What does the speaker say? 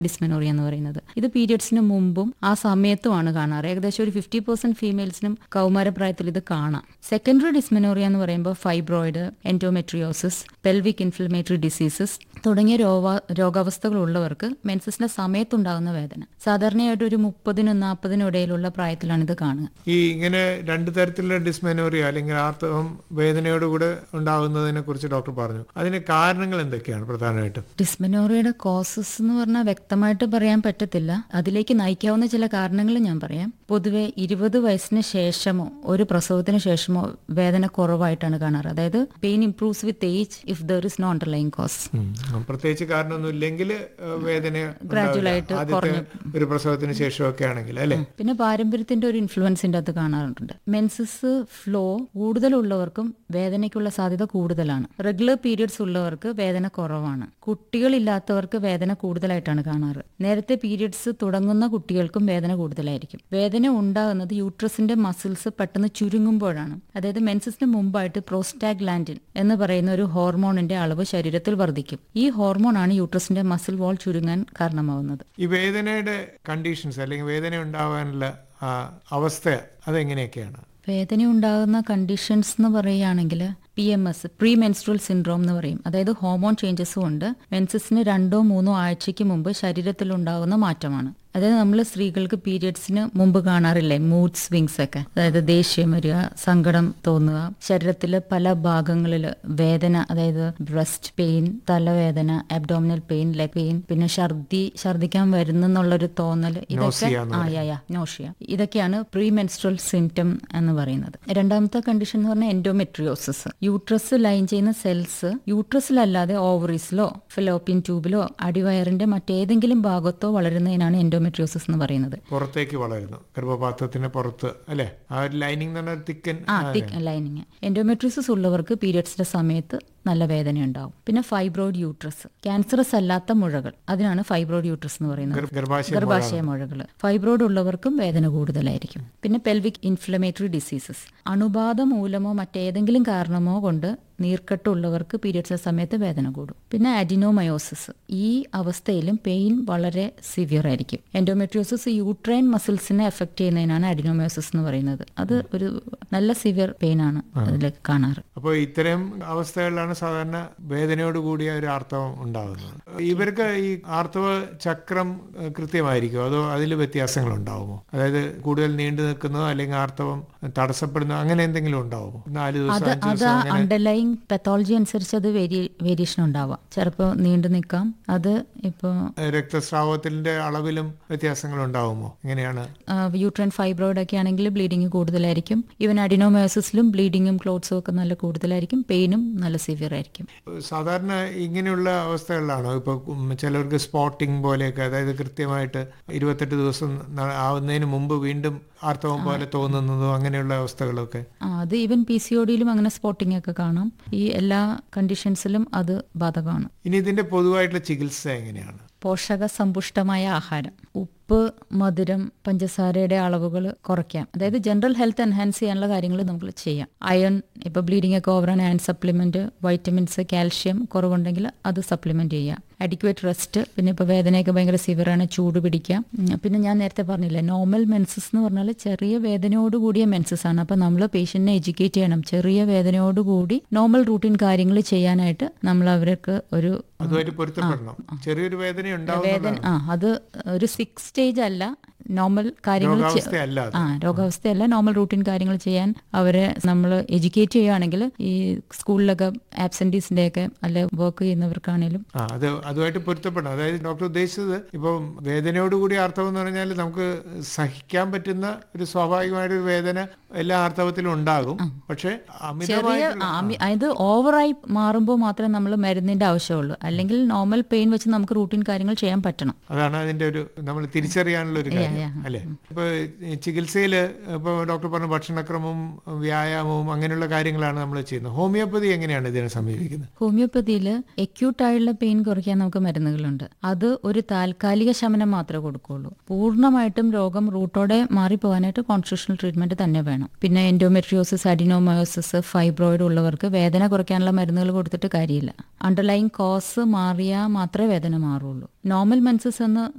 Dysmenorrhoea എന്ന് പറയുന്നത് ഇത് പീരിയഡ്സിന് മുമ്പും ആ സമയത്തുമാണ് കാണാറ് ഏകദേശം ഒരു ഫിഫ്റ്റി പെർസെന്റ് ഫീമെയിൽസിനും കൗമാരപ്രായത്തിൽ ഇത് കാണാം സെക്കൻഡറി ഡിസ്മെനോറിയ എന്ന് പറയുമ്പോൾ fibroid endometriosis pelvic inflammatory diseases തുടങ്ങിയ രോഗ രോഗാവസ്ഥകൾ ഉള്ളവർക്ക് മെൻസസിന്റെ സമയത്തുണ്ടാകുന്ന വേദന സാധാരണയായിട്ട് ഒരു മുപ്പതിനും നാൽപ്പതിനും ഇടയിലുള്ള പ്രായത്തിലാണ് ഇത് കാണുക ഈ ഇങ്ങനെ രണ്ട് തരത്തിലുള്ള ഡിസ്മെനോറിയ അല്ലെങ്കിൽ ആർത്തവം വേദനയോടുകൂടെ ഉണ്ടാകുന്നതിനെ കുറിച്ച് ഡോക്ടർ പറഞ്ഞു അതിന് കാരണങ്ങൾ എന്തൊക്കെയാണ് പ്രധാനമായിട്ടും ഡിസ്മെനോറിയയുടെ കോസസ് എന്ന് പറഞ്ഞാൽ വ്യക്തമായിട്ട് പറയാൻ പറ്റത്തില്ല അതിലേക്ക് നയിക്കാവുന്ന ചില കാരണങ്ങൾ ഞാൻ പറയാം പൊതുവെ ഇരുപത് വയസ്സിന് ശേഷമോ ഒരു പ്രസവത്തിന് ശേഷമോ വേദന കുറവായിട്ടാണ് കാണാറ് അതായത് pain improves with age if there is no underlying cause ഉം. പ്രത്യേകിച്ച് കാരണമൊന്നും ഇല്ലെങ്കിൽ വേദന Gradual ഉണ്ടാവില്ല. ആയിട്ട് ആദ്യത്തെ ഒരു പ്രസവത്തിന് ശേഷമൊക്കെ ആണെങ്കിൽ അല്ലെ പിന്നെ പാരമ്പര്യത്തിന്റെ ഒരു ഇൻഫ്ലുവൻസിന്റെ അത് കാണാറുണ്ട് മെൻസസ് ഫ്ലോ കൂടുതലുള്ളവർക്കും വേദനയ്ക്കുള്ള സാധ്യത കൂടുതലാണ് റെഗുലർ പീരിയഡ്സ് ഉള്ളവർക്ക് വേദന കുറവാണ് കുട്ടികളില്ലാത്തവർക്ക് വേദന കൂടുതലായിട്ടാണ് കാണാറ് നേരത്തെ പീരിയഡ്സ് തുടങ്ങുന്ന കുട്ടികൾക്കും വേദന കൂടുതലായിരിക്കും വേദന ഉണ്ടാകുന്നത് യൂട്രസിന്റെ മസിൽസ് പെട്ടെന്ന് ചുരുങ്ങുമ്പോഴാണ് അതായത് മെൻസസിന് മുമ്പായിട്ട് പ്രോസ്റ്റാഗ്ലാൻഡിൻ എന്ന് പറയുന്ന ഒരു ഹോർമോണിന്റെ അളവ് ശരീരത്തിൽ വർദ്ധിക്കും ഈ ഹോർമോണാണ് യൂട്രസിന്റെ മസിൽ വാൾ ചുരുങ്ങാൻ കാരണമാവുന്നത് ഈ വേദനയുടെ കണ്ടീഷൻസ് അല്ലെങ്കിൽ വേദന ഉണ്ടാവാനുള്ള ആ, അവസ്ഥ അതെങ്ങനെയൊക്കെയാണ് വേദന ഉണ്ടാകുന്ന കണ്ടീഷൻസ് എന്ന് പറയുകയാണെങ്കിൽ P M S premenstrual syndrome എന്ന് പറയും അതായത് ഹോർമോൺ ചേഞ്ചസും ഉണ്ട് മെൻസസിന് രണ്ടോ മൂന്നോ ആഴ്ചയ്ക്ക് മുമ്പ് ശരീരത്തിൽ ഉണ്ടാകുന്ന മാറ്റമാണ് അതായത് നമ്മൾ സ്ത്രീകൾക്ക് പീരിയഡ്സിന് മുമ്പ് കാണാറില്ലേ മൂഡ് സ്വിങ്സ് ഒക്കെ അതായത് ദേഷ്യം വരിക സങ്കടം തോന്നുക ശരീരത്തിലെ പല ഭാഗങ്ങളിൽ വേദന അതായത് ബ്രസ്റ്റ് പെയിൻ തലവേദന അബ്ഡോമിനൽ പെയിൻ ലെഗ് പെയിൻ പിന്നെ ഛർദി ഛർദിക്കാൻ വരുന്നെന്നുള്ളൊരു തോന്നൽ ഇതൊക്കെ Nausea എന്ന് ആ യാ യാ നോഷിയ ഇതൊക്കെയാണ് പ്രീ മെൻസ്ട്രൽ സിംറ്റം എന്ന് പറയുന്നത് രണ്ടാമത്തെ കണ്ടീഷൻ എന്ന് പറഞ്ഞാൽ എൻഡോമെട്രിയോസിസ് യൂട്രസ് ലൈൻ ചെയ്യുന്ന സെൽസ് യൂട്രസിലല്ലാതെ ഓവറീസിലോ ഫിലോപ്പിൻ ട്യൂബിലോ അടിവയറിന്റെ മറ്റേതെങ്കിലും ഭാഗത്തോ വളരുന്നതിനാണ് എൻഡോമെട്രിയോസിസ് എന്ന് പറയുന്നത് പുറത്തേക്ക് വളരുന്നു ഗർഭപാത്രത്തിന് പുറത്ത് അല്ലെ ആ ഒരു ലൈനിങ് എന്ന് പറഞ്ഞാൽ തിക്കൻ ആ തിക് ലൈനിങ് എൻഡോമെട്രിയോസിസ് ഉള്ളവർക്ക് പീരിയഡ്സിന്റെ സമയത്ത് നല്ല വേദന ഉണ്ടാവും പിന്നെ ഫൈബ്രോയിഡ് യൂട്രസ് ക്യാൻസറസ് അല്ലാത്ത മുഴകൾ അതിനാണ് ഫൈബ്രോയിഡ് യൂട്രസ് എന്ന് പറയുന്നത് ഗർഭാശയ ഗർഭാശയ മുഴകൾ ഫൈബ്രോയിഡ് ഉള്ളവർക്കും വേദന കൂടുതലായിരിക്കും പിന്നെ പെൽവിക് ഇൻഫ്ലമേറ്ററി ഡിസീസസ് അണുബാധ മൂലമോ മറ്റേതെങ്കിലും കാരണമോ കൊണ്ട് നീർക്കെട്ടുള്ളവർക്ക് പീരിയഡ്സ് സമയത്ത് വേദന കൂടും പിന്നെ അഡിനോമയോസിസ് ഈ അവസ്ഥയിലും പെയിൻ വളരെ സിവിയർ ആയിരിക്കും എൻഡോമെട്രിയോസിസ് യൂട്രൈൻ മസിൽസിനെ എഫക്ട് ചെയ്യുന്നതിനാണ് അഡിനോമയോസിസ് എന്ന് പറയുന്നത് അത് ഒരു നല്ല സിവിയർ പെയിൻ ആണ് അതിൽ കാണാറ് അപ്പോൾ ഇത്തരം അവസ്ഥകളിലാണ് സാധാരണ വേദനയോട് കൂടിയ ഒരു ആർത്തവം ഉണ്ടാകുന്നത് ഇവർക്ക് ഈ ആർത്തവ ചക്രം ഏഹ്, കൃത്യമായിരിക്കുമോ അതോ അതിൽ വ്യത്യാസങ്ങൾ ഉണ്ടാവുമോ അതായത് കൂടുതൽ നീണ്ടു നിൽക്കുന്നതോ അല്ലെങ്കിൽ ആർത്തവം തടസ്സപ്പെടുന്നതോ അങ്ങനെ എന്തെങ്കിലും ഉണ്ടാവുമോ നാല് ദിവസം അത് അഞ്ച് അത് ദിവസം അങ്ങനെ അണ്ടർലൈങ് പെത്തോളജി അനുസരിച്ച് അത് വേരിയേഷൻ ഉണ്ടാവാം ചിലപ്പോൾ നീണ്ടു നിൽക്കാം അത് ഇപ്പോൾ ഏഹ്, രക്തസ്രാവത്തിന്റെ അളവിലും വ്യത്യാസങ്ങൾ ഉണ്ടാവുമോ എങ്ങനെയാണ് യൂട്രൻ ഫൈബ്രോയിഡ് ഒക്കെ ആണെങ്കിൽ ബ്ലീഡിങ് കൂടുതലായിരിക്കും ഈവൻ അഡിനോമയോസിസിലും ബ്ലീഡിങ്ങും ക്ലോട്ട്സും ഒക്കെ നല്ല കൂടുതലായിരിക്കും പെയിനും നല്ല സിവിയർ ആയിരിക്കും സാധാരണ ഇങ്ങനെയുള്ള അവസ്ഥകളിലാണോ ഇപ്പൊ ഉം ചിലർക്ക് സ്പോട്ടിംഗ് പോലെയൊക്കെ അതായത് കൃത്യമായിട്ട് ഇരുപത്തെട്ട് ദിവസം ന- ആവുന്നതിന് മുമ്പ് വീണ്ടും ആർത്തവം പോലെ തോന്നുന്നതോ അങ്ങനെയുള്ള അവസ്ഥകളൊക്കെ ആ, അത് ഈവൻ പി സി ഒ ഡിയിലും അങ്ങനെ സ്പോട്ടിംഗ് ഒക്കെ കാണാം ഈ എല്ലാ കണ്ടീഷൻസിലും അത് ബാധകമാണ് ഇനി ഇതിന്റെ പൊതുവായിട്ടുള്ള ചികിത്സ എങ്ങനെയാണ് പോഷക സമ്പുഷ്ടമായ ആഹാരം ഉപ്പ് മധുരം പഞ്ചസാരയുടെ അളവുകൾ കുറയ്ക്കാം അതായത് ജനറൽ ഹെൽത്ത് എൻഹാൻസ് ചെയ്യാനുള്ള കാര്യങ്ങൾ നമുക്ക് ചെയ്യാം അയൺ ഇപ്പൊ ബ്ലീഡിംഗ് ഒക്കെ ഓവറാണ് അയൺ സപ്ലിമെന്റ് വൈറ്റമിൻസ് കാൽഷ്യം കുറവുണ്ടെങ്കിൽ അത് സപ്ലിമെന്റ് ചെയ്യാം അഡിക്വേറ്റ് റെസ്റ്റ് പിന്നെ ഇപ്പോൾ വേദനയൊക്കെ ഭയങ്കര സിവിയറാണ് ചൂട് പിടിക്കാം ഉം, പിന്നെ ഞാൻ നേരത്തെ പറഞ്ഞില്ലേ നോർമൽ മെൻസസ് എന്ന് പറഞ്ഞാൽ ചെറിയ വേദനയോട് കൂടിയ മെൻസസ് ആണ് അപ്പോൾ നമ്മൾ പേഷ്യന്റിനെ എഡ്യൂക്കേറ്റ് ചെയ്യണം ചെറിയ വേദനയോട് കൂടി നോർമൽ റൂട്ടീൻ കാര്യങ്ങൾ ചെയ്യാനായിട്ട് നമ്മൾ അവർക്ക് ഒരു അതുമായിട്ട് പൊരുത്തപ്പെടണം ചെറിയൊരു വേദന വേദന ഉണ്ടാവുന്നതാണ് ആ അത് ഒരു സിക്സ് സ്റ്റേജ് അല്ല നോർമൽ കാര്യങ്ങൾ ചെ- രോഗാവസ്ഥയല്ല അത്. ആ രോഗാവസ്ഥയല്ല നോർമൽ റൂട്ടീൻ കാര്യങ്ങൾ ചെയ്യാൻ അവരെ നമ്മൾ എഡ്യൂക്കേറ്റ് ചെയ്യുകയാണെങ്കിൽ ഈ സ്കൂളിലൊക്കെ ആബ്സെന്റീസിന്റെ ഒക്കെ അല്ലെ വർക്ക് ചെയ്യുന്നവർക്കാണേലും ആ അത് അതുമായിട്ട് പൊരുത്തപ്പെടണം അതായത് ഡോക്ടർ ഉദ്ദേശിച്ചത് ഇപ്പം വേദനയോടുകൂടി ആർത്തവം എന്ന് പറഞ്ഞാൽ നമുക്ക് സഹിക്കാൻ പറ്റുന്ന ഒരു സ്വാഭാവികമായിട്ടൊരു വേദന എല്ലാ ആർത്തവത്തിലും ഉണ്ടാകും പക്ഷെ ചെറിയ അമിതമായിട്ടുള്ള ആ, അമി- അതായത് ഓവറായി മാറുമ്പോൾ മാത്രമേ നമ്മൾ മരുന്നിന്റെ ആവശ്യമുള്ളൂ അല്ലെങ്കിൽ നോർമൽ പെയിൻ വെച്ച് നമുക്ക് റൂട്ടീൻ കാര്യങ്ങൾ ചെയ്യാൻ പറ്റണം അതാണ് അതിന്റെ ഒരു നമ്മൾ തിരിച്ചറിയാനുള്ള ഒരു കാര്യം yeah. അല്ലേ ഇപ്പൊ ചികിത്സയിൽ ഇപ്പൊ ഡോക്ടർ പറഞ്ഞ ഭക്ഷണക്രമവും വ്യായാമവും അങ്ങനെയുള്ള കാര്യങ്ങളാണ് നമ്മൾ ചെയ്യുന്നത് ഹോമിയോപ്പതി എങ്ങനെയാണ് ഇതിനെ സമീപിക്കുന്നത് ഹോമിയോപ്പതിയിൽ ആയിട്ടുള്ള പെയിൻ കുറയ്ക്കാൻ നമുക്ക് മരുന്നുകളുണ്ട് അത് ഒരു താൽക്കാലിക ശമനം മാത്രമേ കൊടുക്കുള്ളൂ പൂർണ്ണമായിട്ടും രോഗം റൂട്ടോടെ മാറിപ്പോകാനായിട്ട് കോൺസ്റ്റിറ്റ്യൂഷണൽ ട്രീറ്റ്മെന്റ് തന്നെ വേണം പിന്നെ എൻഡോമെട്രിയോസിസ് അഡിനോമയോസിസ് ഫൈബ്രോയിഡ് ഉള്ളവർക്ക് വേദന കുറയ്ക്കാനുള്ള മരുന്നുകൾ കൊടുത്തിട്ട് കാര്യമില്ല അണ്ടർലൈൻ കോസ് മാറിയാൽ മാത്രമേ വേദന മാറുള്ളൂ നോർമൽ മെൻസസ് എന്ന്